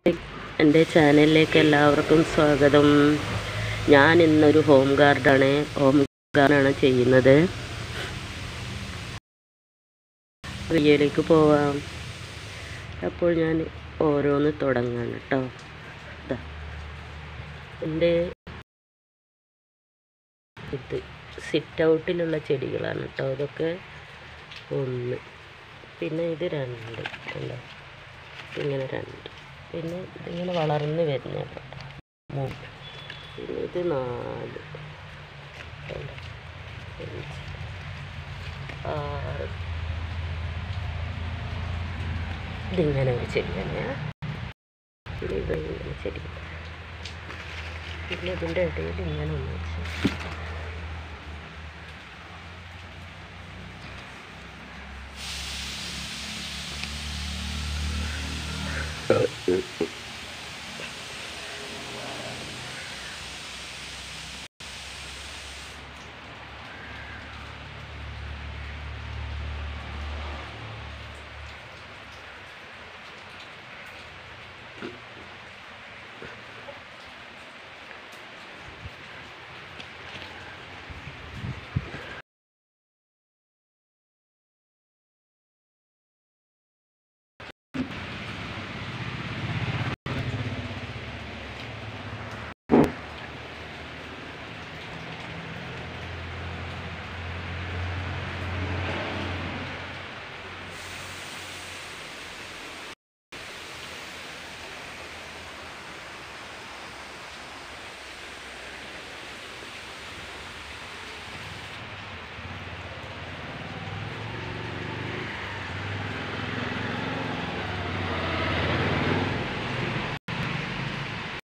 എൻ്റെ ചാനലിലേക്ക് എല്ലാവർക്കും സ്വാഗതം ഞാൻ ഇന്നൊരു ഹോം ഗാർഡാണ് ഹോം ഗാർഡാണ് ചെയ്യുന്നത് വീഡിയോയിലേക്ക് പോവാം അപ്പോൾ ഞാൻ ഓരോന്ന് തുടങ്ങാണ് കേട്ടോ ഇതാ എൻ്റെ ഇത് സിറ്റ് ഔട്ടിലുള്ള ചെടികളാണ് കേട്ടോ ഇതൊക്കെ ഒന്ന് പിന്നെ ഇത് രണ്ട് കണ്ടോ ഇങ്ങനെ രണ്ട് പിന്നെ ഇതിങ്ങനെ വളർന്ന് വരുന്ന മൂന്ന് പിന്നെ ഇത് നാല് കണ്ടോ? അഞ്ച് ആറ് ഇതിങ്ങനെ ഒരു ചെടി തന്നെയാണ് പിന്നെ ഇത് ഇങ്ങനെ ചെടി പിന്നെ ഇതിൻ്റെ ഇടയിൽ ഇങ്ങനെ ഒന്ന് വെച്ച്